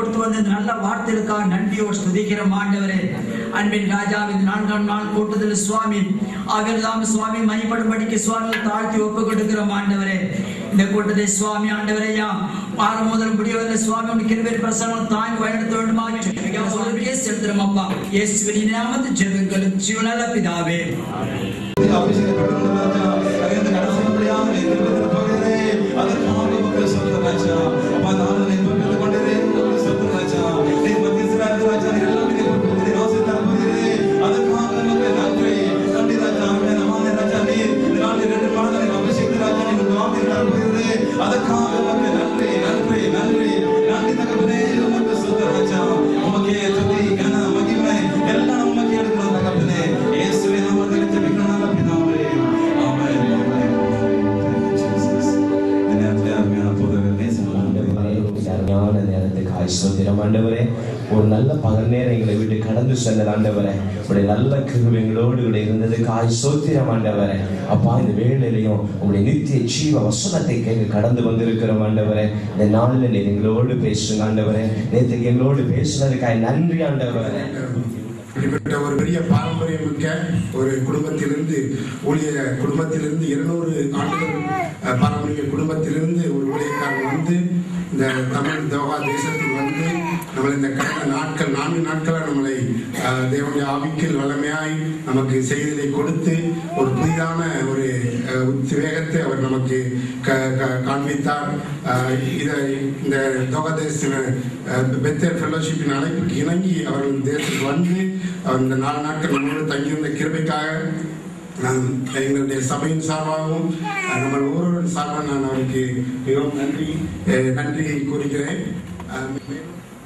கொடுத்து வந்த இந்த நல்ல வார்த்தைகளுக்காக நன்றியோடு ஸ்துதிக்கிறோம் ஆண்டவரே அன்பின் ராஜாவின் நான்காம் நாள் கூட்டத்தில் சுவாமி அவர்தாம் சுவாமி மணிப்படும்படிக்கு சுவாமி தாழ்த்தி ஒப்பு கொடுக்கிறோம் ஆண்டவரே இந்த கூட்டத்தை சுவாமி ஆண்டவரையா ஆறு முதல் முடிவதில் சுவாமி உன் கிருபை பிரசனம் தாங்கி வழிநடத்த வேண்டுமாக செலுத்துறோம் அப்பா இயேசுவின் நாமத்து ஜெபங்களும் ஜீவனல பிதாவே அதற்காக உமக்கு நன்றி நன்றி நன்றி நன்றி தகப்பனே உமக்கு சுத்த ராஜா உமக்கே துதி கன மகிமை எல்லாம் உமக்கு எடுக்கிறோம் தகப்பனே இயேசுவே நாமத்தில் ஜெபிக்கிறோம் நல்ல பிதாவே ஆமென் ஆமென் Thank you, Jesus. இந்த நேரத்தில் அருமையான போதகர் நேசம் ஆண்டவரே, இந்த அருமையான நேரத்துக்காய் ஸ்தோத்திரம் ஆண்டவரே ஒரு நல்ல பகல் நேரம் எங்களை விட்டு கடந்து சென்ற ஆண்டவரே உடைய நல்ல கிருபை எங்களோடு கூட இருந்ததுக்காய் சோத்திரம் ஆண்டவரே அப்பா இந்த வேளையிலையும் உங்களுடைய நித்திய ஜீவ வசனத்தை கேட்க கடந்து வந்திருக்கிறோம் ஆண்டவரே இந்த நாளில் நீர் எங்களோடு பேசுங்க ஆண்டவரே நேற்றுக்கு எங்களோடு பேசுனதுக்காய் நன்றி ஆண்டவரே இப்படிப்பட்ட ஒரு பெரிய பாரம்பரியம் மிக்க ஒரு குடும்பத்திலிருந்து ஊழிய குடும்பத்திலிருந்து இருநூறு ஆண்டுகள் அஹ், பாரம்பரிய குடும்பத்திலிருந்து ஒரு ஊழியக்காரன் வந்து இந்த தமிழ் தோகா தேசத்தில் வந்து நம்மளை இந்த கடந்த நாட்கள் நான்கு நாட்களாக நம்மளை அஹ், தேவனுடைய ஆவிக்கில் வளமையாய் நமக்கு செய்தியை கொடுத்து ஒரு புதிதான ஒரு அஹ், உத்வேகத்தை அவர் நமக்கு க- க- காண்பித்தார் அஹ், இதை இந்த தோகா தேச பெத்தர் ஃபெல்லோஷிப்பின் அழைப்புக்கு இணங்கி அவர்கள் தேசத்துக்கு வந்து அவர் இந்த நாலு நாட்கள் நம்மளோடு தங்கியிருந்த கிருபைக்காக நான் எங்களுடைய சபையின் சார்பாகவும் அஹ், நம்ம ஒவ்வொருவரின் சார்பாக நான் அவருக்கு மிகவும் நன்றி அஹ், நன்றியை கூறுகிறேன் அஹ், மேலும்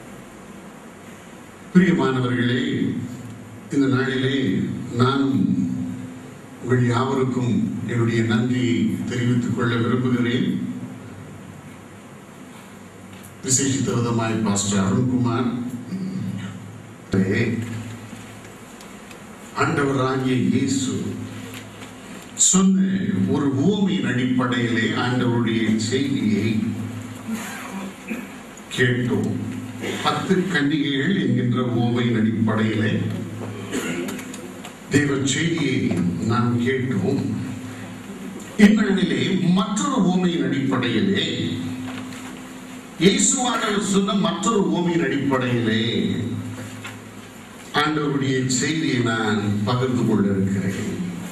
பிரியமானவர்களே இந்த நாளிலே நானும் உங்கள் யாவருக்கும் என்னுடைய நன்றியை தெரிவித்துக் கொள்ள விரும்புகிறேன் விசேஷித்த விதமாய் பாஸ்டர் அருண்குமார் ஆண்டவராகிய இயேசு சொன்ன ஒரு பூமியின் அடிப்படையிலே ஆண்டவருடைய செய்தியை கேட்டோம் பத்து கன்னிகைகள் என்கின்ற ஓமையின் அடிப்படையிலே தேவ செய்தியை நாம் கேட்டோம் இந்நாளிலே மற்றொரு ஓமையின் அடிப்படையிலே இயேசுவானவர் சொன்ன மற்றொரு ஓமையின் அடிப்படையிலே ஆண்டவருடைய செய்தியை நான் பகிர்ந்து கொள்ள இருக்கிறேன்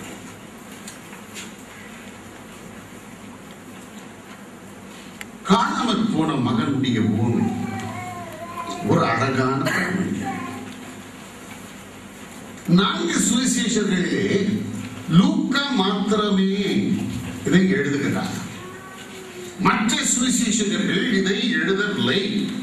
காணாமல் போன மகனுடைய ஓமை ஒரு அழகான ஓமை நான்கு சுவிசேஷர்களிலே லூக்கா மாத்திரமே இதை எழுதுகிறார் மற்ற சுவிசேஷகர்கள் இதை எழுதவில்லை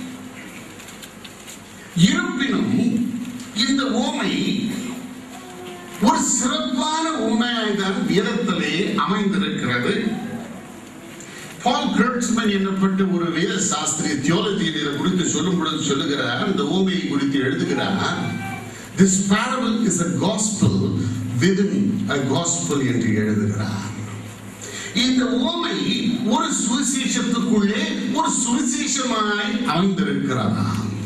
இருப்பினும் இந்த ஓமை ஒரு சிறப்பான உண்மையாய்தான் வேதத்திலே அமைந்திருக்கிறது பால் கிரட்ஸ்மன் என்னப்பட்ட ஒரு வேத சாஸ்திரிய தியோலஜியில் இதை குறித்து சொல்லும் பொழுது சொல்லுகிறார் இந்த ஓமையை குறித்து எழுதுகிறார் this parable is a gospel within a gospel என்று எழுதுகிறார் இந்த ஓமை ஒரு சுவிசேஷத்துக்குள்ளே ஒரு சுவிசேஷமாய் அமைந்திருக்கிறதா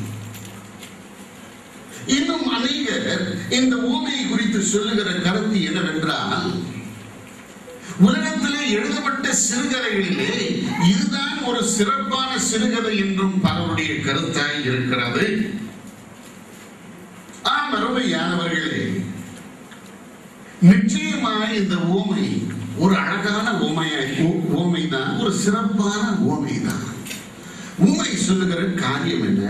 இன்னும் அநேகர் இந்த ஓமையை குறித்து சொல்லுகிற கருத்து என்னவென்றால் உலகத்திலே எழுதப்பட்ட சிறுகதைகளிலே இதுதான் ஒரு சிறப்பான சிறுகதை என்றும் பலருடைய கருத்தாய் இருக்கிறது ஆம் அருமையானவர்களே நிச்சயமாய் இந்த ஓமை ஒரு அழகான ஓமையாய் ஓமைதான் ஒரு சிறப்பான ஓமைதான் உண்மை சொல்லுகிற காரியம் என்ன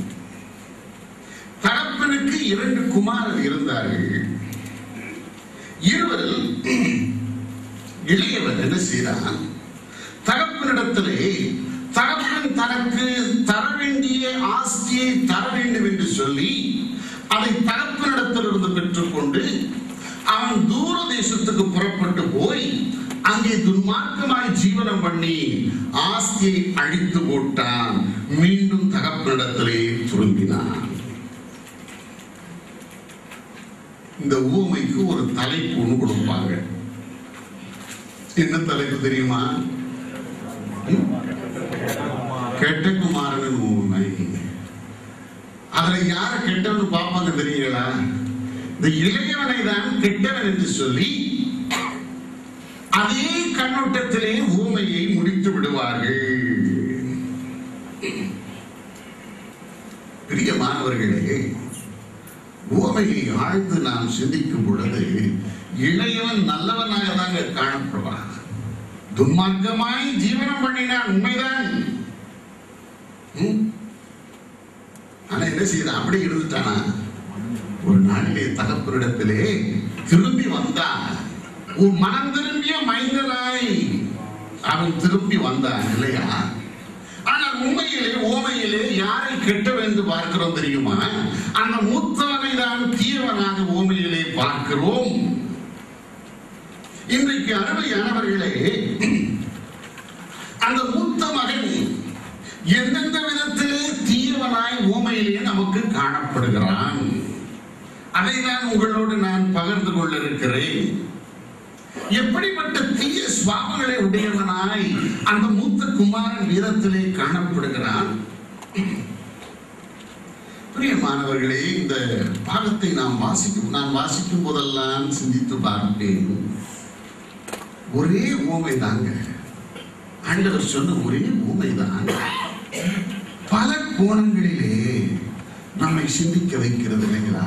தகப்பனுக்கு இரண்டு குமாரர் இருந்தார்கள் இருவரில் இளையவன் என்ன செய்தான் தகப்பனிடத்திலே தகப்பன் தனக்கு தர வேண்டிய ஆஸ்தியை தர வேண்டும் என்று சொல்லி அதை தகப்பனிடத்திலிருந்து பெற்றுக்கொண்டு அவன் தூர தேசத்துக்கு புறப்பட்டு போய் அங்கே துன்மார்க்கமாய் ஜீவனம் பண்ணி ஆஸ்தியை அழித்து போட்டான் மீண்டும் தகப்பனிடத்திலே திரும்பினான் இந்த ஊமைக்கு ஒரு தலைப்பு ஒண்ணு கொடுப்பாங்க என்ன தலைப்பு தெரியுமா ம்? கெட்டகுமாரனின் ஊமை அதுல யார கெட்டவன் பார்ப்பாங்க தெரியுங்களா இந்த இளையவனை தான் கெட்டவன் என்று சொல்லி அதே கண்ணோட்டத்திலே ஊமையை முடித்து விடுவார்கள் பிரியமானவர்களே ஊமையை ஆழ்ந்து நாம் சிந்திக்கும் பொழுது இளையவன் நல்லவனாக தாங்க காணப்படுவான் துன்மார்க்கமாய் ஜீவனம் பண்ணினான் உண்மைதான் ம்? ஆனா என்ன செய்தான் அப்படி இருந்துட்டானா ஒரு நாளிலே தகப்பனிடத்திலே திரும்பி வந்தான் உன் மனம் திரும்பிய மைந்தனாய் அவன் திரும்பி வந்தான் இல்லையா ஆனால் உண்மையிலே ஓமையிலே யாரை கெட்டவன் என்று பார்க்கிறோம் தெரியுமா அந்த மூத்தவனை தான் தீயவனாக ஓமையிலே பார்க்கிறோம் இன்றைக்கு அருமையானவர்களே அந்த மூத்த மகன் எந்தெந்த விதத்திலே தீயவனாய் ஊமையிலே நமக்கு காணப்படுகிறான் அதை நான் உங்களோடு நான் பகிர்ந்து கொள்ள இருக்கிறேன் எப்படிப்பட்ட தீய சுவாபங்களை உடையவனாய் அந்த மூத்த குமாரன் வீரத்திலே காணப்படுகிறான் பிரியமானவர்களே இந்த பாகத்தை நாம் வாசிக்கும் நான் வாசிக்கும் போதெல்லாம் சிந்தித்து பார்ப்பேன் ஒரே ஊமை தாங்க ஆண்டவர் சொன்ன ஒரே ஊமை தான் பல கோணங்களிலே நம்மை சிந்திக்க வைக்கிறது இல்லைங்களா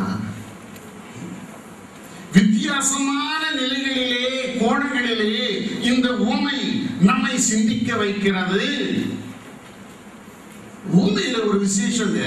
வித்தியாசமான நிலைகளிலே கோணங்களிலே இந்த ஊமை நம்மை சிந்திக்க வைக்கிறது ஊமையில ஒரு விசேஷங்க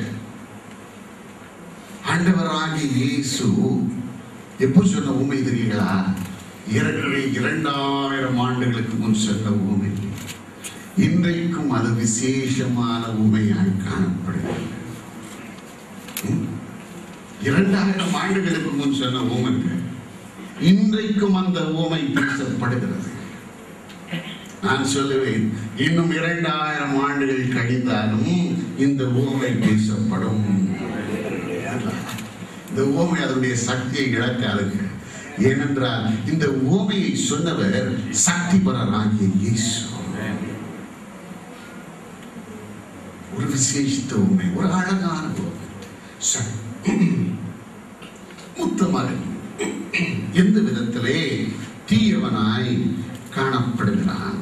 ஆண்டவராகிய இயேசு எப்போ சொன்ன ஊமை தெரியுங்களா ஏறக்குறைய இரண்டாயிரம் ஆண்டுகளுக்கு முன் சொன்ன ஊமை இன்றைக்கும் அது விசேஷமான ஊமையாய் காணப்படுகிறது ம்? இரண்டாயிரம் ஆண்டுகளுக்கு முன் சொன்ன ஊமைங்க இன்றைக்கும் அந்த ஊமை பேசப்படுகிறது நான் சொல்லுவேன் இன்னும் இரண்டாயிரம் ஆண்டுகள் கழிந்தாலும் இந்த ஊமை பேசப்படும் இந்த ஊமை அதனுடைய சக்தியை இழக்காதுங்க ஏனென்றால் இந்த ஊமையை சொன்னவர் சக்திபரராகிய இயேசு ஒரு விசேஷித்த உண்மை ஒரு அழகான உண்மை. ச- மூத்த மகன் எந்த விதத்திலே தீயவனாய் காணப்படுகிறான்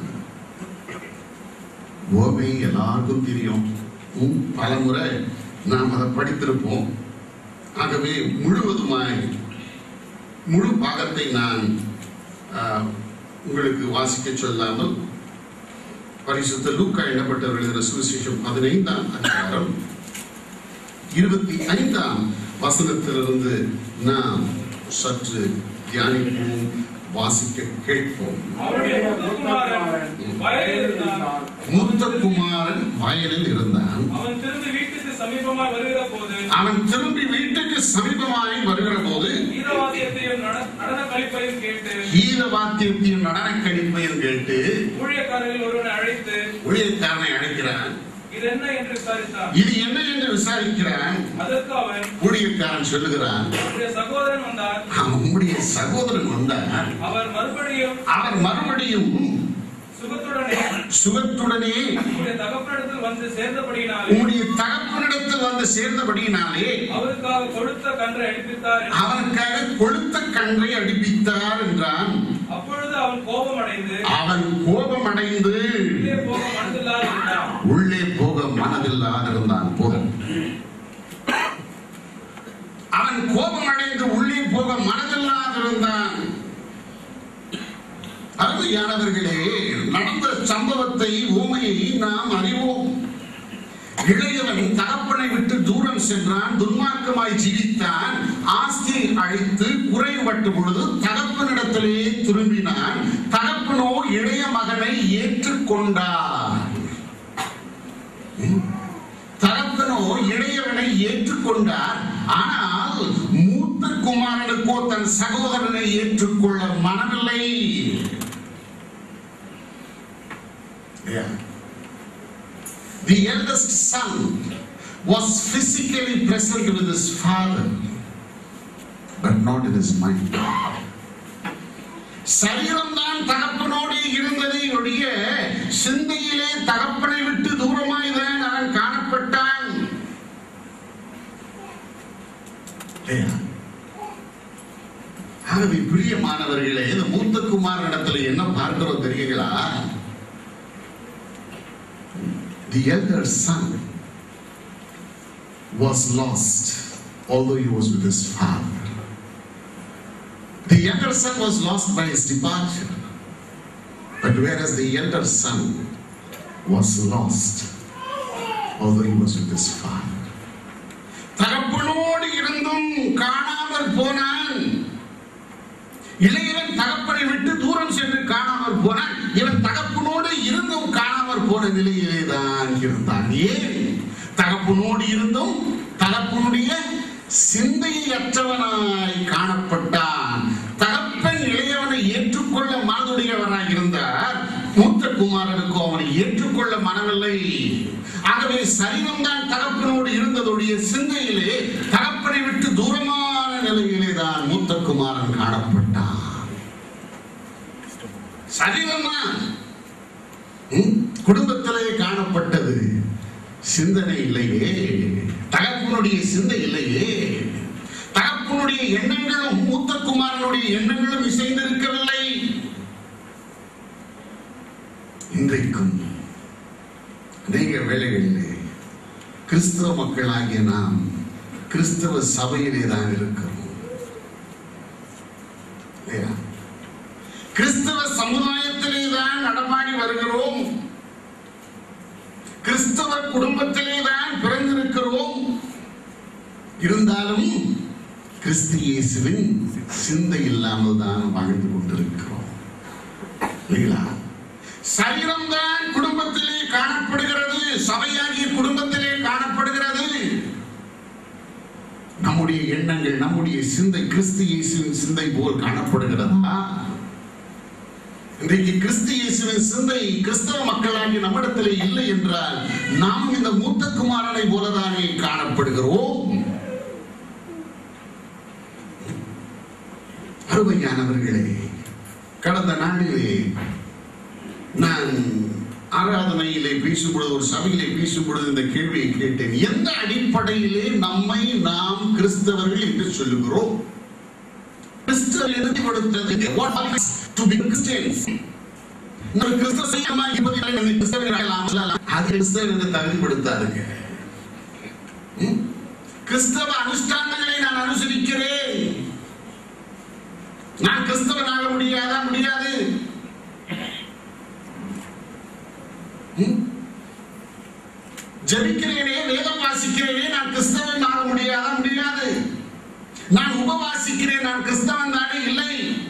ஓமை எல்லாருக்கும் தெரியும் உம், பலமுறை நாம் அதை படித்திருப்போம் ஆகவே முழுவதுமாய் முழு பாகத்தை நான் ஆஹ், உங்களுக்கு வாசிக்க சொல்லாமல் பரிசுத்த லூக்கா எண்ணப்பட்டவர் எழுதின சுவிசேஷம் பதினைந்தாம் அதிகாரம் இருபத்தி ஐந்தாம் வசனத்திலிருந்து நாம் சற்று தியானிப்போம் வாசிக்க கேட்போம் அவருடைய முகக்குமாரன் வயலில் இருந்தான். மூத்த குமாரன் வயலில் இருந்தான் அவன் திரும்பி வீட்டுக்கு சமீபமாய் வருகிற போது அவன் திரும்பி வீட்டுக்கு சமீபமாய் வருகிற போது கீதவாத்தியத்தையும் நட- நடன கழிப்பையும் கேட்டு கீத வாத்தியத்தையும் நடன கழிப்பையும் கேட்டு ஊழியக்காரரில் ஒருவனை அழைத்து ஊழியக்காரனை அழைக்கிறான் இது என்ன என்று விசாரித்தான் இது என்ன என்று விசாரிக்கிறான் அதற்கு அவன் ஊழியக்காரன் சொல்லுகிறான் உன்னுடைய சகோதரன் வந்தார் அவன் உம்முடைய சகோதரன் வந்தார் அவர் மறுபடியும் அவர் மறுபடியும் சுகத்துடனே சுகத்துடனே உன்னுடைய தகப்பனிடத்தில் வந்து சேர்ந்தபடியினாலே உம்முடைய தகப்பனிடத்தில் வந்து சேர்ந்தபடியினாலே அவருக்காக கொழுத்த கன்றை அடிப்பித்தார் என்று- அவனுக்காக கொழுத்த கன்றை அடிப்பித்தார் என்றான் அப்பொழுது அவன் கோபமடைந்து அவன் கோபமடைந்து உள்ளே போக மனதில்லாது இருந்தான் உள்ளே போக மனதில்லாதிருந்தான் போதும் அவன் கோபமடைந்து உள்ளே போக மனதில்லாதிருந்தான் அருமையானவர்களே நடந்த சம்பவத்தை ஊமையை நாம் அறிவோம் இளையவன் தகப்பனை விட்டு தூரம் சென்றான் துன்மார்க்கமாய் ஜீவித்தான் ஆஸ்தியை அழித்து குறைபட்ட பொழுது தகப்பனிடத்திலே திரும்பினான் தகப்பனோ இளைய மகனை ஏற்றுக்கொண்டார் தகப்பனோ இளையவனை ஏற்றுக்கொண்டார் ஆனால் மூத்த குமாரனுக்கோ தன் சகோதரனை ஏற்றுக்கொள்ள மனமில்லை Yeah. The eldest son was physically present with his father, but not in his mind. சரீரம்தான் தகப்பனோடு இருந்ததை ஒழிய சிந்தையிலே தகப்பனை விட்டு தூரமாய் தான் அவன் காணப்பட்டான் இல்லையா ஆகவே பிரியமானவர்களே இந்த மூத்த குமாரனிடத்துல என்ன பார்க்கிறோம் தெரியுங்களா தி elder son was lost although he was with his father the younger son was lost by his departure but whereas the elder son was lost although he was with his father தகப்பனோடு இருந்தும் காணாமல் போனான் இளையவன் தகப்பனை விட்டு தூரம் சென்று காணாமல் போனான் இவன் தகப்பனோடு இருந்தும் காணாமல் போன நிலையிலே தான் இருந்தான் ஏன் தகப்பனோடு இருந்தும் தகப்பனுடைய சிந்தையற்றவனாய் காணப்பட்டான் தகப்பன் இளையவனை ஏற்றுக்கொள்ள மனதுடையவனாய் இருந்தார் மூத்த குமாரனுக்கு அவனை ஏற்றுக்கொள்ள மனமில்லை ஆகவே சரீரம்தான் தகப்பனோடு இருந்ததுடைய சிந்தையிலே தகப்பனை விட்டு தூரமான நிலையிலே தான் மூத்த குமாரன் காணப்பட்டான் சரீரம்தான் ம், குடும்பத்திலே காணப்பட்டது சிந்தனை இல்லையே தகப்பனுடைய சிந்தை இல்லையே தகப்பனுடைய எண்ணங்களும் மூத்த குமாரனுடைய எண்ணங்களும் இசைந்திருக்கவில்லை இன்றைக்கும் அநேக வேளைகளிலே கிறிஸ்தவ மக்களாகிய நாம் கிறிஸ்தவ சபையிலே தான் இருக்கிறோம் இல்லையா கிறிஸ்தவ சமுதாயத்திலே தான் நடமாடி வருகிறோம் கிறிஸ்தவ குடும்பத்திலே தான் பிறந்திருக்கிறோம் இருந்தாலும் கிறிஸ்து இயேசுவின் சிந்தை இல்லாமல் தான் வாழ்ந்து கொண்டிருக்கிறோம் இல்லைங்களா சரீரம்தான் குடும்பத்திலே காணப்படுகிறது சபையாகிய குடும்பத்திலே காணப்படுகிறது நம்முடைய எண்ணங்கள் நம்முடைய சிந்தை கிறிஸ்து இயேசுவின் சிந்தை போல் காணப்படுகிறதா இன்றைக்கு கிறிஸ்து இயேசுவின் சிந்தை கிறிஸ்தவ மக்களாகிய நம்மிடத்திலே இல்லை என்றால் நாம் இந்த மூத்த குமாரனை போலதானே காணப்படுகிறோம் அருமையானவர்களே கடந்த நாளிலே நான் ஆராதனையிலே பேசும்பொழுது ஒரு சபையிலே பேசும்பொழுது இந்த கேள்வியை கேட்டேன் எந்த அடிப்படையிலே நம்மை நாம் கிறிஸ்தவர்கள் என்று சொல்லுகிறோம் கிறிஸ்தவர் எழுதி கொடுத்தது what is to be Christians நம்ம கிறிஸ்தவ செய்யாம இருப்பது இல்லை, நம்ம கிறிஸ்தவர்கள் ஆகலாம், சொல்லலாம். அது கிறிஸ்தவர் என்று தகுதிப்படுத்தாதுங்க ம்? கிறிஸ்தவ அனுஷ்டானங்களை நான் அனுசரிக்கிறேன் நான் கிறிஸ்தவனாக முடியாதா முடியாது ம்? ஜெபிக்கிறேனே வேதம் வாசிக்கிறேனே நான் கிறிஸ்தவன் ஆக முடியாதா முடியாது நான் உபவாசிக்கிறேன் நான் கிறிஸ்தவன் தானே இல்லை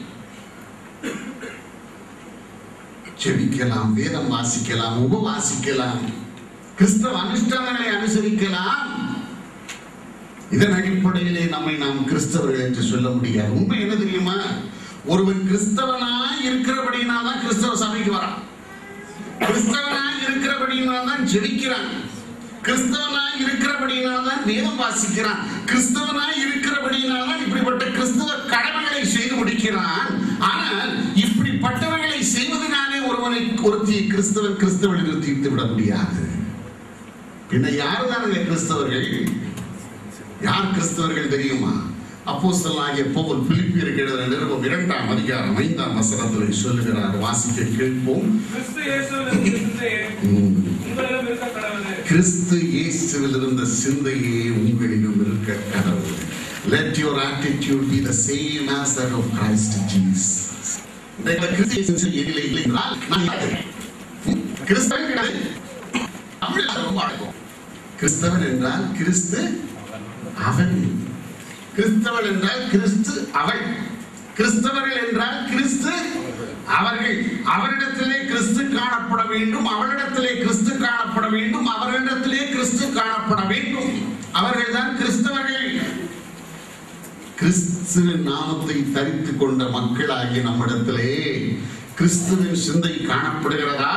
ஜெபிக்கலாம் வேதம் வாசிக்கலாம் உபவாசிக்கலாம் கிறிஸ்தவ அனுஷ்டானங்களை அனுசரிக்கலாம் இதன் அடிப்படையிலே நம்மை நாம் கிறிஸ்தவர்கள் என்று சொல்ல முடியாது உண்மை என்ன தெரியுமா ஒருவன் கிறிஸ்தவனாய் இருக்கிறபடியினால் தான் கிறிஸ்தவ சபைக்கு வரான் கிறிஸ்தவனாய் இருக்கிறபடியினால் தான் ஜெபிக்கிறான் கிறிஸ்தவனாய் இருக்கிறபடியினால் தான் வேதம் வாசிக்கிறான் கிறிஸ்தவனாய் இருக்கிறபடியினால் தான் இப்படிப்பட்ட கிறிஸ்தவ கடமைகளை செய்து முடிக்கிறான் ஆனால் இப்படிப்பட்டவைகளை செய்வதனாலே ஒருவனை ஒருத்தி கிறிஸ்தவன் கிறிஸ்தவன் என்று தீர்த்து விட முடியாது பின்ன யார் தானுங்க கிறிஸ்தவர்கள் யார் கிறிஸ்தவர்கள் தெரியுமா அப்போஸ்தலனாகிய பவுல் பிலிப்பியருக்கு எழுதின நிருபம் இரண்டாம் அதிகாரம் ஐந்தாம் வசனத்தில் சொல்லுகிறார் வாசிக்க கேட்போம் கிறிஸ்து இயேசுவில் இருந்த சிந்தையே உம். உங்களிடம் இருக்க கடவுளே கிறிஸ்து இயேசுவில் இருந்த சிந்தையே உங்களிலும் இருக்க கடவுள் let your attitude be the same as that of Christ Jesus இந்த கிறிஸ்து இயேசுவின் எதிலே இல்லை என்றால் நான் யாரு? ம்? கிறிஸ்தவன் கிடையாது தமிழ்ல ரொம்ப அழகும் கிறிஸ்தவன் என்றால் கிறிஸ்து அவன் கிறிஸ்தவன் என்றால் கிறிஸ்து அவள் கிறிஸ்தவர்கள் என்றால் கிறிஸ்து அவர்கள் அவரிடத்திலே கிறிஸ்து காணப்பட வேண்டும் அவரிடத்திலே கிறிஸ்து காணப்பட வேண்டும் அவரிடத்திலே கிறிஸ்து காணப்பட வேண்டும் அவர்கள்தான் கிறிஸ்தவர்கள் கிறிஸ்துவின் நாமத்தை தரித்துக் கொண்ட மக்களாகிய நம்மிடத்திலே கிறிஸ்துவின் சிந்தை காணப்படுகிறதா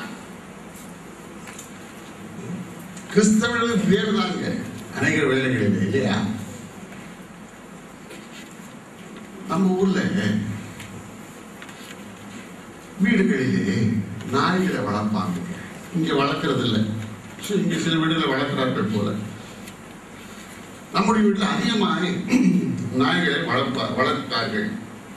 கிறிஸ்தவர்களுக்கு பேர் தாங்க அநேக வேலைகளில் இல்லையா நம்ம ஊர்ல வீடுகளிலே நாய்களை வளர்ப்பாங்க இங்க வளர்க்கறது இல்லை சரி, இங்க சில வீடுகளை வளர்க்கிறார்கள் போல நம்முடைய வீட்டில் அதிகமாக நாய்களை வளர்ப்பா வளர்ப்பார்கள்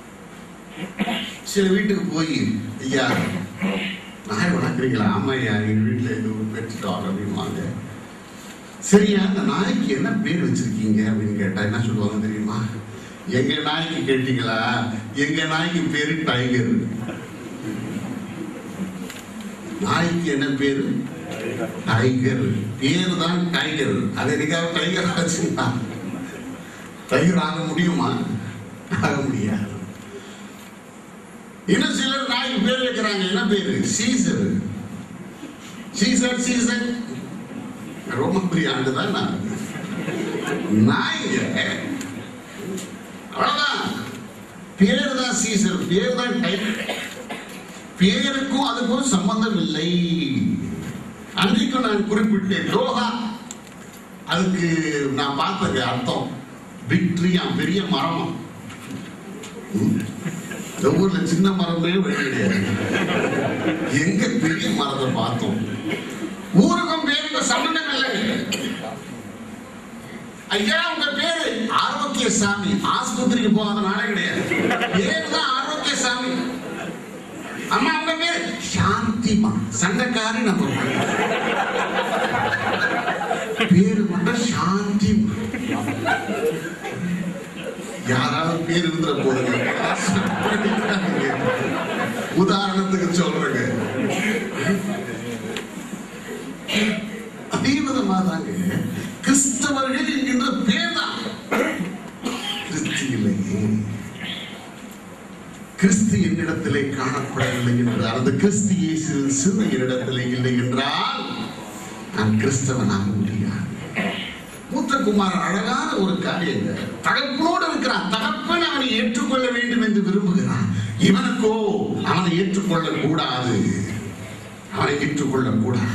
சில வீட்டுக்கு போய் ஐயா நாய் வளர்க்குறீங்களா ஆமா ஐயா எங்க வீட்டில் இது ஒரு பெட் டாக் அப்படின்வாங்க சரியா அந்த நாய்க்கு என்ன பேர் வச்சிருக்கீங்க அப்படின்னு கேட்டா என்ன சொல்லுவாங்க தெரியுமா எங்க நாய்க்கு கேட்டீங்களா எங்க நாய்க்கு பேரு டைகர் நாய்க்கு என்ன பேரு டைகர் பேரு தான் டைகர் அது எதுக்காக டைகர் ஆச்சுன்னா டைகர் ஆக முடியுமா ஆக முடியாது இன்னும் சிலர் நாய்க்கு பேர் வைக்கிறாங்க என்ன பேரு சீசர் சீசர் சீசர் ரொம்ப பெரிய ஆண்டு தான் நான் நாய்ங்க அவ்வளவுதான் பேர் தான் சீசர் பேர் தான் டைகர் பேருக்கும் அதுக்கும் சம்பந்தம் இல்லை அன்றைக்கு நான் குறிப்பிட்டேன் லோகா அதுக்கு நான் பார்த்தங்க அர்த்தம் விக்ட்ரியா பெரிய மரமா ம். இந்த ஊர்ல சின்ன மரமே வெளிய கிடையாது எங்க பெரிய மரத்தை பார்த்தோம் ஊருக்கும் பேருக்கும் சம்பந்தம் இல்லை ஐயா உங்க பேரு ஆரோக்கிய சாமி ஆஸ்பத்திரிக்கு போகாத நாளே கிடையாது பேரு தான் ஆரோக்கிய சாமி அம்மா உங்க பேரு சாந்திமா சண்டைக்காரி நம்ம பேரு மட்டும் சாந்திமா யாராவது பேர் இருந்துற போதுங்க உதாரணத்துக்கு சொல்றேங்க அதே விதமா தாங்க கிறிஸ்தவர்கள் என்கின்ற பேர் தான் கிறிஸ்து இல்லையே கிறிஸ்து என்னிடத்திலே காணப்படவில்லை என்றால் அந்த கிறிஸ்து இயேசு சிறு என்னிடத்திலே இல்லை என்றால் நான் கிறிஸ்தவனாக முடியாது மூத்த குமாரன் அழகான ஒரு காரியங்க தகப்பனோடு இருக்கிறான் தகப்பன் அவனை ஏற்றுக்கொள்ள வேண்டும் என்று விரும்புகிறான் இவனுக்கோ அவனை ஏற்றுக்கொள்ள கூடாது அவனை ஏற்றுக்கொள்ள கூடாது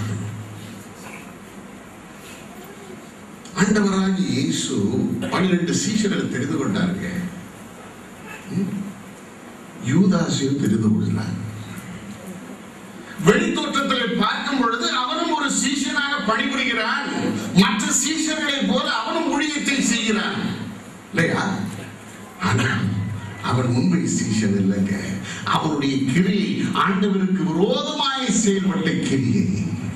ஆண்டவராகி இயேசு பன்னிரண்டு சீஷர்களை தெரிந்து கொண்டாருங்க ம்? யூதாசையும் தெரிந்து கொள்கிறார் வெளித்தோற்றத்தில் பார்க்கும் பொழுது அவனும் ஒரு சீஷனாக பணிபுரிகிறான் மற்ற சீஷர்களை போல அவனும் ஊழியத்தை செய்கிறான் இல்லையா ஆனால் அவன் உண்மை சீஷன் இல்லைங்க அவனுடைய கிரியை ஆண்டவருக்கு விரோதமாய் செயல்பட்ட கிரியை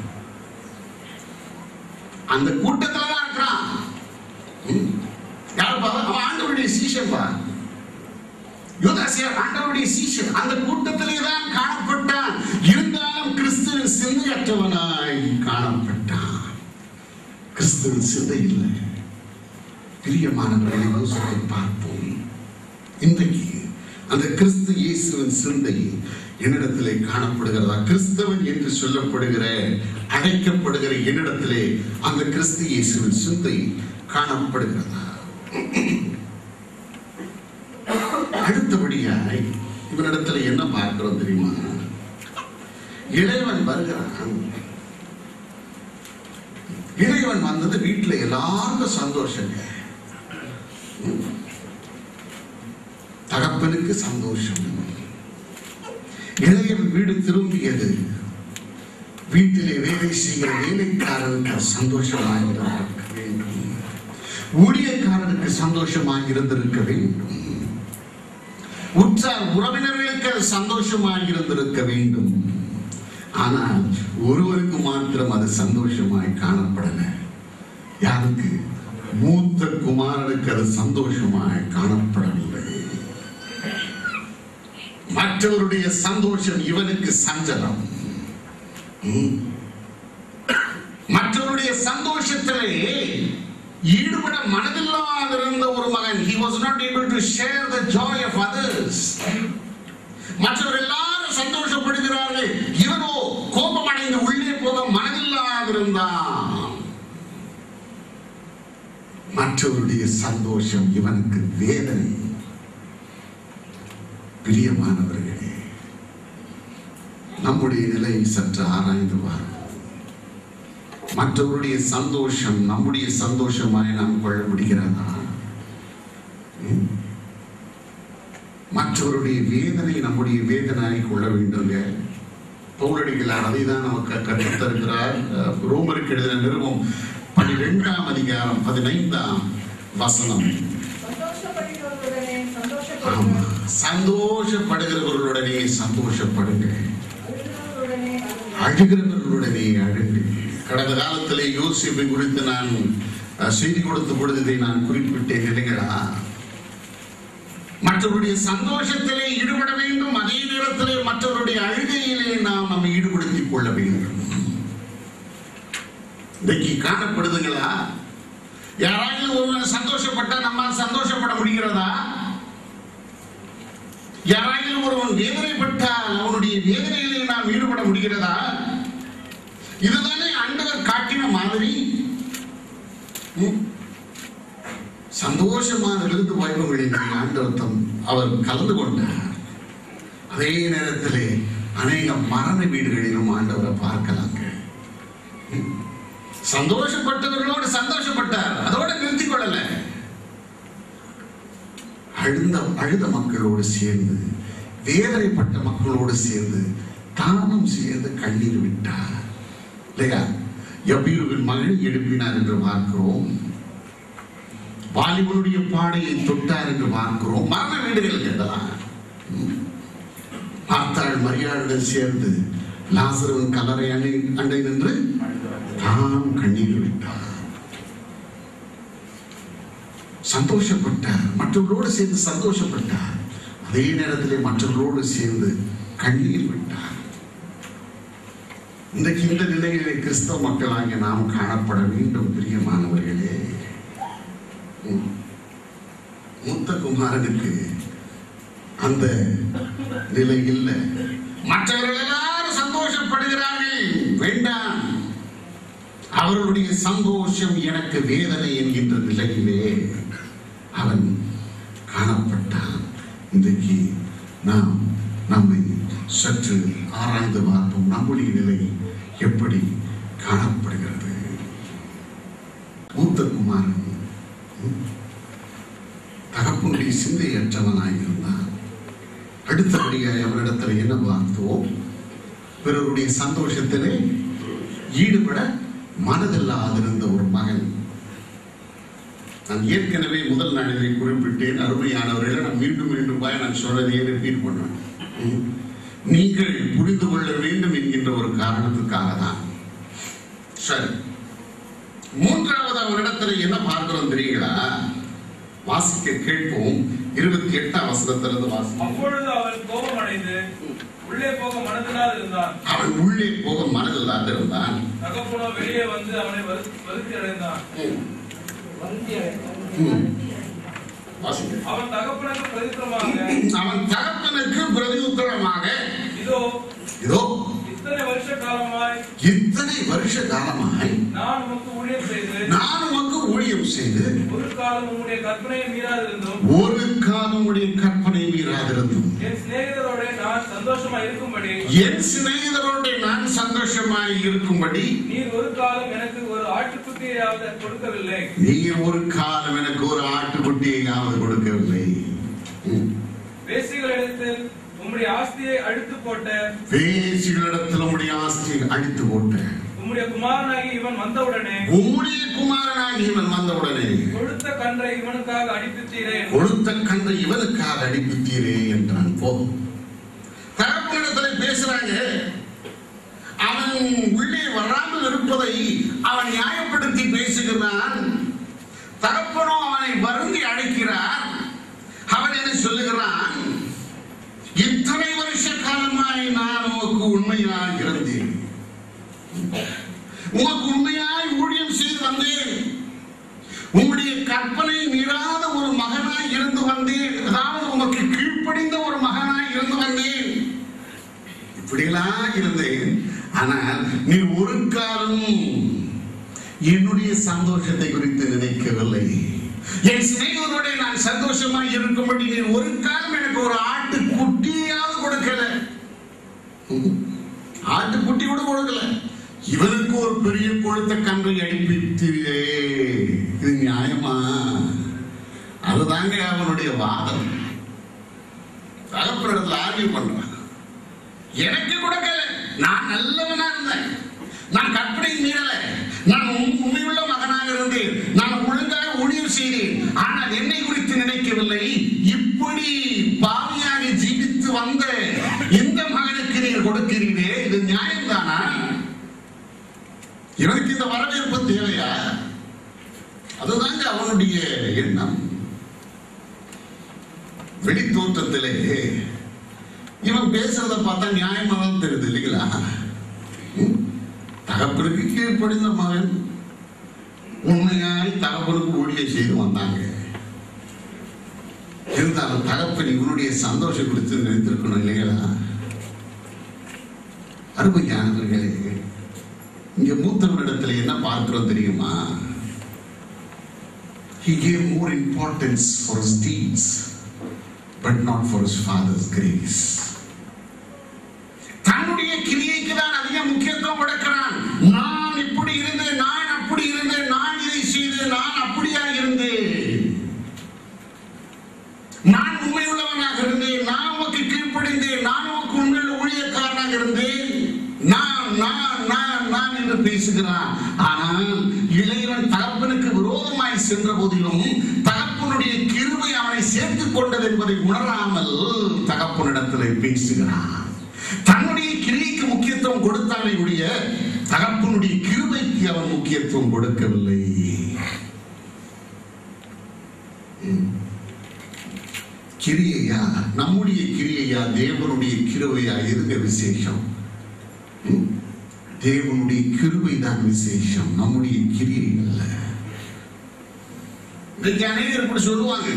அந்த கூட்டத்துல தான் இருக்கிறான் ம். யாருப்பா அவன் ஆண்டவருடைய சீஷன் பா யூதாசியர் ஆண்டவருடைய சீஷன் அந்த கூட்டத்திலே தான் காணப்பட்டான் இருந்தாலும் கிறிஸ்துவின் சிந்தையற்றவனாய் காணப்பட்டான் கிறிஸ்துவின் சிந்தை இல்லை பிரியமானவர்களை யோசித்து பார்ப்போம் இன்றைக்கு அந்த கிறிஸ்து இயேசுவின் சிந்தை என்னிடத்திலே காணப்படுகிறதா கிறிஸ்தவன் என்று சொல்லப்படுகிற அழைக்கப்படுகிற என்னிடத்திலே அந்த கிறிஸ்து இயேசுவின் சிந்தை காணப்படுகிறதா அடுத்தபடியாய் இவனிடத்துல என்ன பார்க்கிறோம் தெரியுமா இளையவன் வருகிறான் இளையவன் வந்தது வீட்டுல எல்லாருக்கும் சந்தோஷங்க தகப்பனுக்கு சந்தோஷம் இளையவன் வீடு திரும்பியது வீட்டிலே வேலை செய்கிற வேலைக்காரனுக்கு சந்தோஷமாக இருந்திருக்க வேண்டும் ஊழியக்காரனுக்கு சந்தோஷமாக இருந்திருக்க வேண்டும் உற்றார் உறவினர்களுக்கு அது சந்தோஷமாக இருந்திருக்க வேண்டும் ஆனால் ஒருவருக்கு மாத்திரம் அது சந்தோஷமாய் காணப்படல யாருக்கு மூத்த குமாரனுக்கு அது சந்தோஷமாய் காணப்படவில்லை மற்றவருடைய சந்தோஷம் இவனுக்கு சஞ்சலம் ம். மற்றவருடைய சந்தோஷத்திலே ஈடுபட மனதில்லாதிருந்த ஒரு மகன் he was not able to share the joy of others மற்றவர் எல்லாரும் சந்தோஷப்படுகிறார்கள் இவனோ கோபமடைந்து உள்ளே போக மனதில்லாதிருந்தான் மற்றவருடைய சந்தோஷம் இவனுக்கு வேதனை பிரியமானவர்களே நம்முடைய நிலையை சற்று ஆராய்ந்து பாருங்கள் மற்றவருடைய சந்தோஷம் நம்முடைய சந்தோஷமாய் நாம் கொள்ள முடிகிறதா ம்? மற்றவருடைய வேதனை நம்முடைய வேதனையாய் கொள்ள வேண்டுங்க பௌரடிகளார் அதை தான் நமக்கு கற்றுத் தருகிறார் அஹ், ரோமருக்கு எழுதின நிறுவம் பன்னிரெண்டாம் அதிகாரம் பதினைந்தாம் வசனம் சந்தோஷப்படுகிறவர்களுடனே ஆமா சந்தோஷப்படுங்கள் சந்தோஷப்படுகிறவர்களுடனே சந்தோஷப்படுங்க அழுகிறவர்களுடனே அழுங்கள். அழுகிறவர்களுடனே அழுங்க கடந்த காலத்திலே யோசிப்பை குறித்து நான் அஹ், செய்தி கொடுத்த பொழுது இதை நான் குறிப்பிட்டேன் இல்லைங்களா மற்றவருடைய சந்தோஷத்திலே ஈடுபட வேண்டும் அதே நேரத்திலே மற்றவருடைய அழுகையிலே நாம் நம்மை ஈடுபடுத்திக் கொள்ள வேண்டும் இன்னைக்கு காணப்படுதுங்களா யாராவது ஒருவன் சந்தோஷப்பட்டா நம்மால் சந்தோஷப்பட முடிகிறதா யாராயிலும் ஒருவன் வேதனைப்பட்டால் அவனுடைய வேதனையிலே நாம் ஈடுபட முடிகிறதா இதுதானே ஆண்டவர் காட்டின மாதிரி ம்? சந்தோஷமான விருந்து வாய்ப்புகளின் ஆண்டவர் தம் அவர் கலந்து கொண்டார் அதே நேரத்திலே அநேக மரண வீடுகளிலும் ஆண்டவரை பார்க்கலாங்க ம்? சந்தோஷப்பட்டவர்களோடு சந்தோஷப்பட்டார் அதோட நிறுத்திக் கொள்ளல அழுந்த அழுத மக்களோடு சேர்ந்து வேதனைப்பட்ட மக்களோடு சேர்ந்து தானும் சேர்ந்து கண்ணீர் விட்டார் இல்லையா எவ்வீருவின் மகனை எழுப்பினார் என்று பார்க்கிறோம் வாலிபனுடைய பாடையை தொட்டார் என்று பார்க்கிறோம் மரண வீடுகள் இதெல்லாம் ம். பார்த்தாள் மரியாளுடன் சேர்ந்து லாசருவின் கல்லறை அண்டை அண்டை நின்று தானும் கண்ணீர் விட்டார் சந்தோஷப்பட்டார் மற்றவர்களோடு சேர்ந்து சந்தோஷப்பட்டார் அதே நேரத்திலே மற்றவர்களோடு சேர்ந்து கண்ணீர் விட்டார் இன்றைக்கு இந்த நிலையிலே கிறிஸ்தவ மக்களாகிய நாம் காணப்பட வேண்டும் பிரியமானவர்களே ம். மூத்த குமாரனுக்கு அந்த நிலை இல்லை மற்றவர்கள் எல்லாரும் சந்தோஷப்படுகிறார்கள் வேண்டாம் அவர்களுடைய சந்தோஷம் எனக்கு வேதனை என்கின்ற நிலையிலே அவன் காணப்பட்டான் இன்றைக்கு நாம் நம்மை சற்று ஆராய்ந்து பார்ப்போம் நம்முடைய நிலை எப்படி காணப்படுகிறது மூத்த குமாரன் ம், தகப்பனுடைய சிந்தையற்றவனாய் இருந்தான் அடுத்தபடியாய் அவனிடத்தில் என்ன பார்த்தோம் பிறருடைய சந்தோஷத்திலே ஈடுபட மனதில்லாதிருந்த ஒரு மகன் நான் ஏற்கனவே முதல் நாளிலே குறிப்பிட்டேன் அருமையானவர்களை நான் மீண்டும் மீண்டும் பாய் நான் சொல்றதையே ரிப்பீட் பண்ணுவேன் ம். நீங்கள் புரிந்து கொள்ள வேண்டும் என்கின்ற ஒரு காரணத்துக்காக தான் சரி மூன்றாவது அவரிடத்துல என்ன பார்க்கிறோம் தெரியுங்களா வாசிக்க கேட்போம் இருபத்தி எட்டாம் வசனத்திலிருந்து வாசிப்போம் அப்பொழுது அவன் கோபம் அடைந்து உள்ளே போக மனதினால் இருந்தான் அவன் உள்ளே போக மனதில்லாத இருந்தான் தகப்பனோ வெளியே வந்து அவனை வரு- வருத்தி அடைந்தான் ம். வாசிங்க அவன் தகப்பனுக்கு பிரதித்திரமாக அவன் தகப்பனுக்கு பிரதியுத்தரமாக இதோ இதோ இத்தனை வருஷ காலமாய் இத்தனை வருஷ காலமாய் நான் உமக்கு ஊழியம் செய்து நான் உமக்கு ஊழியம் செய்து ஒரு காலம் உம்முடைய கற்பனையை மீறாதிருந்தும் ஒரு காலம் உடைய கற்பனை மீறாதிருந்தும் என் சிநேகிதரோட நான் சந்தோஷமா இருக்கும்படி என் சிநேகிதரோடு நான் சந்தோஷமாய் இருக்கும்படி நீர் ஒரு காலம் எனக்கு ஒரு ஆட்டுக்குட்டியாவது கொடுக்கவில்லை நீர் ஒரு காலம் எனக்கு ஒரு ஆட்டுக்குட்டியையாவது கொடுக்கவில்லை ம். வேசிகளிடத்தில் உம்முடைய ஆஸ்தியை அழித்து போட்ட பேசிகளிடத்தில் உம்முடைய ஆஸ்தியை அடித்து போட்டேன் உம்முடைய குமாரனாகி இவன் வந்தவுடனே உம்முடைய குமாரனாகி இவன் வந்தவுடனே கொழுத்த கன்றை இவனுக்காக அடிப்பித்தீரே கொழுத்த கன்று இவனுக்காக அடிப்பித்தீரே என்றான் போதும் தகப்பனிடத்தில் பேசுறாங்க அவன் உள்ளே வராமல் இருப்பதை அவன் நியாயப்படுத்தி பேசுகிறான் தகப்பனோ அவனை வருந்தி அழைக்கிறார் அவன் என்ன சொல்லுகிறான் இத்தனை வருஷ காலமாய் நான் உமக்கு உண்மையாய் இருந்தேன் உமக்கு உண்மையாய் ஊழியம் செய்து வந்தேன் உம்முடைய கற்பனை மீறாத ஒரு மகனாய் இருந்து வந்தேன் அதாவது உமக்கு கீழ்ப்படிந்த ஒரு மகனாய் இருந்து வந்தேன் இப்படியெல்லாம் இருந்தேன் ஆனால் நீ ஒரு காலம் என்னுடைய சந்தோஷத்தை குறித்து நினைக்கவில்லை என் சிநேகிதரோட நான் சந்தோஷமாய் இருக்கும்படி நீ ஒரு காலம் எனக்கு ஒரு ஆட்டு குட்டியாவது கொடுக்கல ஆட்டுக்குட்டி கூட கொடுக்கல இவனுக்கு ஒரு பெரிய கொழுத்த கன்றை அடிப்பித்தீரே இது நியாயமா அதுதாங்க அவனுடைய வாதம் தகப்பனிடத்துல ஆர்வியூ பண்றான் எனக்கு கொடுக்கல நான் நல்லவனா இருந்தேன் நான் கற்பனை மீறல நான் உண்- உண்மையுள்ள மகனாக இருந்தேன் நான் ஒழுங்காக ஊழியம் தயவு செய்தேன் ஆனால் என்னை குறித்து நினைக்கவில்லை இப்படி பாவியாக ஜீவித்து வந்த இந்த மகனுக்கு நீர் கொடுக்கிறீரே இது நியாயம்தானா இவனுக்கு இந்த வரவேற்பு தேவையா அதுதாங்க அவனுடைய எண்ணம் வெளி தோற்றத்திலே இவன் பேசுறத பார்த்தா நியாயமா தான் தெரியுது இல்லைங்களா ம்? தகப்பனுக்கு கீழ்ப்படிந்த மகன் உண்மையாய் தகப்பனுக்கு ஊழியம் செய்து வந்தாங்க இருந்தாலும் தகப்பன் இவனுடைய சந்தோஷம் குறித்து நினைத்திருக்கணும் இல்லைங்களா அருமையானவர்களே இங்க மூத்தவனிடத்துல என்ன பார்க்கிறோம் தெரியுமா He gave more importance for his deeds, but not for his father's grace. தன்னுடைய கிரியைக்கு தான் அதிக முக்கியத்துவம் கொடுக்கிறான் நான் இப்படி இருந்தேன் நான் அப்படி இருந்தேன் நான் இதை செய்தேன் நான் அப்படியா இருந்தேன் நான் உண்மையுள்ளவனாக இருந்தேன் நான் உமக்கு கீழ்ப்படிந்தேன் நான் உமக்கு உண்மையுள்ள ஊழியக்காரனாக இருந்தேன் நான் நான் நான் நான் என்று பேசுகிறான் ஆனால் இளையவன் தகப்பனுக்கு விரோதமாய் சென்ற போதிலும் தகப்பனுடைய கிருபை அவனை சேர்த்துக் கொண்டது என்பதை உணராமல் தகப்பனிடத்தில் பேசுகிறான் தன்னுடைய கிரியைக்கு முக்கியத்துவம் கொடுத்தாலே ஒழிய தகப்பனுடைய கிருபைக்கு அவன் முக்கியத்துவம் கொடுக்கவில்லை ம். கிரியையா நம்முடைய கிரியையா தேவனுடைய கிருபையா எதுங்க விசேஷம் ம்? தேவனுடைய கிருபை தான் விசேஷம் நம்முடைய கிரியை அல்ல இன்னைக்கு அநேகர் இப்படி சொல்லுவாங்க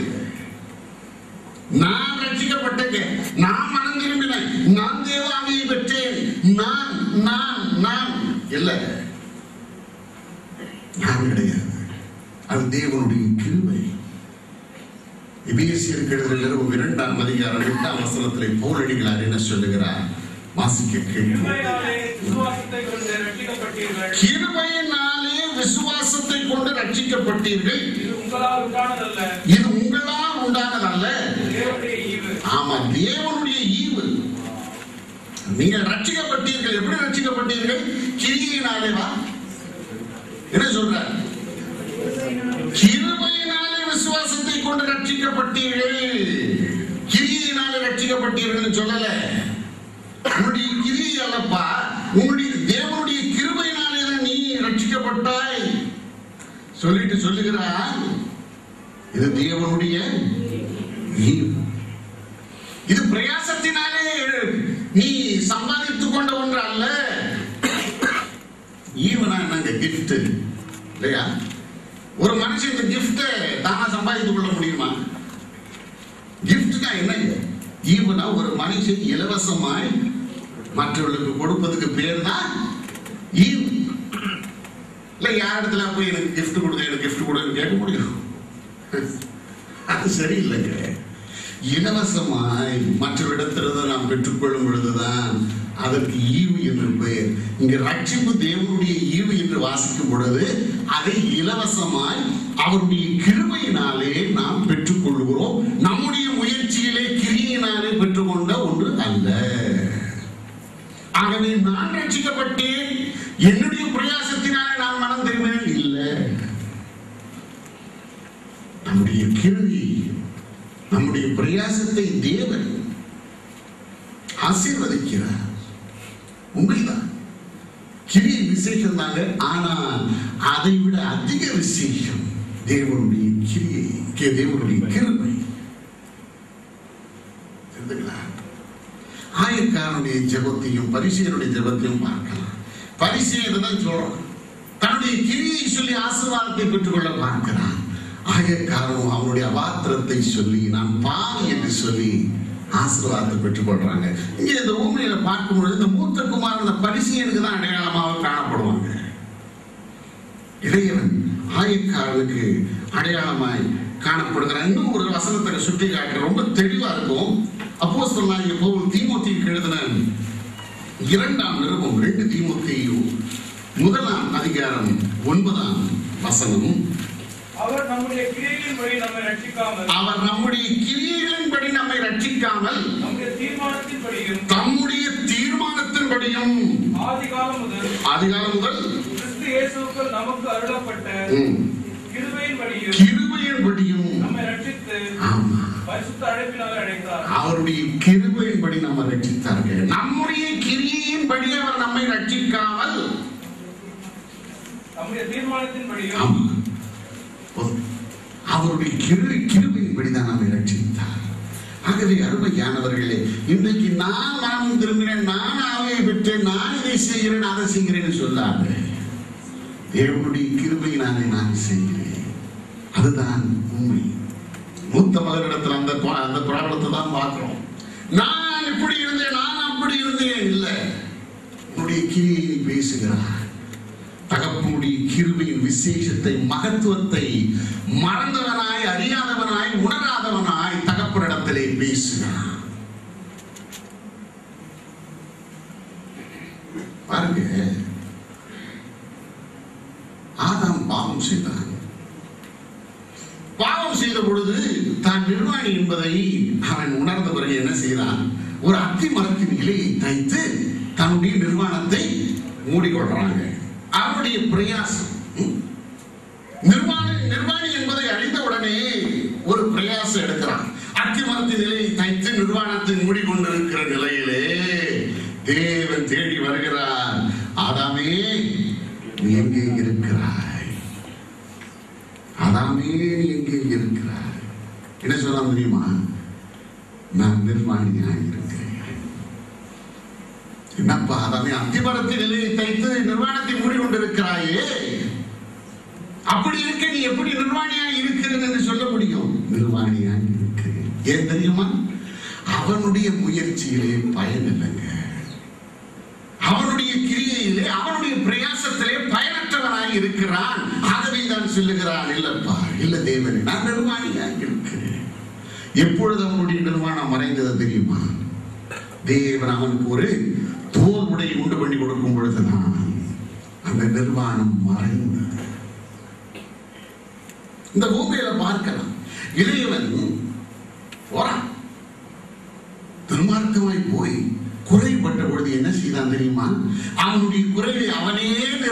நான் ரட்சிக்கப்பட்டேங்க நான் மனம் திரும்பினேன் நான் தேவ ஆவியை பெற்றேன் நான் நான் நான் இல்ல நான் கிடையாது அது தேவனுடைய கிருபை எபிஎஸ்சியர் எழுதுகிற இரண்டாம் அதிகாரம் எட்டாம் வசனத்திலே பௌரடிகளார் என்ன சொல்லுகிறார் வாசிக்க கேட்கும் கிருபையினாலே விசுவாசத்தை கொண்டு ரட்சிக்கப்பட்டீர்கள் கிருபையினாலே விசுவாசத்தை கொண்டு ரட்சிக்கப்பட்டீர்கள் இது உங்களால் உண்டானதல்ல இது உங்களால் உண்டானதல்ல தேவனுடைய ஈவு ஆமா தேவனுடைய ஈவு நீங்கள் ரட்சிக்கப்பட்டீர்கள் எப்படி ரட்சிக்கப்பட்டீர்கள் கிரியினாலே வா என்ன சொல்ற கிருபையினாலே விசுவாசத்தை கொண்டு ரட்சிக்கப்பட்டீர்கள் கிரியினாலே ரட்சிக்கப்பட்டீர்கள் சொல்லல உன்னுடைய கிரியை அல்லப்பா உன்னுடைய தேவனுடைய கிருபையினாலே தான் நீ ரட்சிக்கப்பட்டாய் சொல்லிட்டு சொல்லுகிறார் இது தேவனுடைய ஈவு இது பிரயாசத்தினாலே நீ சம்பாதித்துக் கொண்ட ஒன்று அல்ல ஈவனா என்னங்க கிஃப்ட் இல்லையா ஒரு மனுஷன் இந்த கிஃப்ட தானா சம்பாதித்துக் கொள்ள முடியுமா கிஃப்ட்னா என்னங்க ஈவனா ஒரு மனுஷன் இலவசமாய் மற்றவர்களுக்கு கொடுப்பதுக்கு பேர் தான் ஈவு இல்ல யார் இடத்துல போய் எனக்கு gift கொடுங்க எனக்கு gift கொடுன்னு கேட்க முடியும் அது சரியில்லைங்க இலவசமாய் மற்றவரிடத்திலிருந்து நாம் பெற்றுக்கொள்ளும் பொழுதுதான் அதற்கு ஈவு என்று பெயர் இங்க ரட்சிப்பு தேவனுடைய ஈவு என்று வாசிக்கும் பொழுது அதை இலவசமாய் அவருடைய கிருபையினாலே நாம் பெற்றுக்கொள்கிறோம் நம்முடைய முயற்சியிலே கிரியினாலே பெற்றுக்கொண்ட ஒன்று அல்ல ஆகவே நான் ரட்சிக்கப்பட்டேன் என்னுடைய பிரயாசத்தினாலே நான் மனம் திரும்பினேன் இல்லை நம்முடைய கிருவி நம்முடைய பிரயாசத்தை தேவன் ஆசீர்வதிக்கிறார் உண்மைதான் கிரிய விசேஷம் தாங்க ஆனால் அதை விட அதிக விசேஷம் தேவனுடைய கிரியை கே- தேவனுடைய கிருபை தெரிந்துங்களா ஆயக்காரனுடைய ஜெபத்தையும் பரிசெயனுடைய ஜெபத்தையும் பார்க்கலாம் பரிசெயர் தான் சொல்றான் தன்னுடைய கிரியை சொல்லி ஆசீர்வாதத்தை பெற்றுக்கொள்ள பார்க்கிறான் ஆயக்காரனும் அவனுடைய அபாத்திரத்தை சொல்லி நான் பாவி என்று சொல்லி ஆசீர்வாதத்தை பெற்றுக்கொள்றாங்க இங்க இந்த ஊமையில பார்க்கும் பொழுது இந்த மூத்த குமார் இந்த பரிசெயனுக்கு தான் அடையாளமாக காணப்படுவாங்க இளையவன் ஆயக்காரனுக்கு அடையாளமாய் காணப்படுகிறான் இன்னும் ஒரு வசனத்தை சுட்டி காட்டுற ரொம்ப தெளிவா இருக்கும் அப்போ சொன்னாங்க பவுல் தீமோத்திக்கு எழுதின இரண்டாம் நிருபம் ரெண்டு தீமோத்தேயு முதலாம் அதிகாரம் ஒன்பதாம் வசனம் அவர் நம்முடைய கிரியைகளின்படி நம்மை ரட்சிக்காமல் அவர் நம்முடைய கிரியைகளின்படி நம்மை ரட்சிக்காமல் நம்முடைய தீர்மானத்தின்படியும் தம்முடைய தீர்மானத்தின்படியும் ஆதிகாலம் முதல் அதிகாலம் முதல் கிறிஸ்து இயேசுவுக்குள் நமக்கு அருளப்பட்ட ம், கிருபையின்படியும் கிருபையின் கிருபையின்படியும் நம்மை ரட்சித்து ஆமா பரிசுத்த அழைப்பினாலே அழைத்தார் அவருடைய கிருபையின்படி நம்ம ரட்சித்தார்கள் நம்முடைய கிரியையின்படி அவர் நம்மை ரட்சிக்காமல் நம்முடைய தீர்மானத்தின்படியும் ஆமா. அவருடைய கிரு கிருபையின்படி தான் நம்மை ரட்சித்தார் ஆகவே அருமையானவர்களே இன்றைக்கு நான் நான் திரும்பினேன் நான் ஆவையை பெற்றேன் நான் இதை செய்கிறேன் அதை செய்கிறேன்னு சொல்லாது தேவனுடைய கிருபையினாலே நான் செய்கிறேன் அதுதான் உண்மை மூத்த மகனிடத்தில் அந்த பா- அந்த ப்ராப்ளத்தை தான் பார்க்கிறோம் நான் இப்படி இருந்தேன் நான் அப்படி இருந்தேன் இல்லை உன்னுடைய கிரியை நீ பேசுகிறார் தகப்பனுடைய கிருபையின் விசேஷத்தை மகத்துவத்தை மறந்தவனாய் அறியாதவனாய் உணராதவனாய் தகப்பனிடத்திலே பேசுகிறான் பாருங்க ஆதாம் பாவம் செய்தான் பாவம் செய்த பொழுது தான் நிர்வாணி என்பதை அவன் உணர்ந்த பிறகு என்ன செய்தான் ஒரு அத்தி மரத்தின் இலையை தைத்து தன்னுடைய நிர்வாணத்தை மூடிக்கொள்றாங்க அவருடைய பிரயாசம் ம்? நிர்வாணி நிர்வாணி என்பதை அறிந்த உடனே ஒரு பிரயாசம் எடுக்கிறான் அத்தி மரத்தின் இலையை தைத்து நிர்வாணத்தை மூடிக்கொண்டிருக்கிற நிலையிலே தேவன் தேடி வருகிறார் ஆதாமே நீ எங்கே இருக்கிறாய் அதாமே நீ எங்கே இருக்கிறாய் என்ன சொல்லலாம் தெரியுமா நான் நிர்வாணியாக இருக்கிறேன் என்னப்பா அதாமே அத்திமரத்தின் நிலையை தைத்து நிர்வாணத்தை மூடிக்கொண்டிருக்கிறாயே அப்படி இருக்க நீ எப்படி நிர்வாணியாக இருக்கிறது என்று சொல்ல முடியும் நிர்வாணியாக இருக்கிறேன் ஏன் தெரியுமா அவனுடைய முயற்சியிலே பயன் இல்லைங்க அவனுடைய கிரியையிலே அவனுடைய பிரயாசத்திலே பயனற்றவனாய் இருக்கிறான் ஆகவே தான் சொல்லுகிறான் இல்லப்பா இல்ல தேவனே நான் நிர்வாணியாக இருக்கிறேன் எப்பொழுது அவனுடைய நிர்வாணம் மறைந்தது தெரியுமா தேவன் அவனுக்கு ஒரு தோல் உடையை உண்டு பண்ணி கொடுக்கும் பொழுதுதான் அந்த நிர்வாணம் மறைந்தது இந்த பூமியில பார்க்கலாம் இளையவன் போறான் துன்மார்க்கமாய் போய் குறைபட்ட பொழுது என்ன செய்தான் தெரியுமா அவனுடைய குறைவை அவனே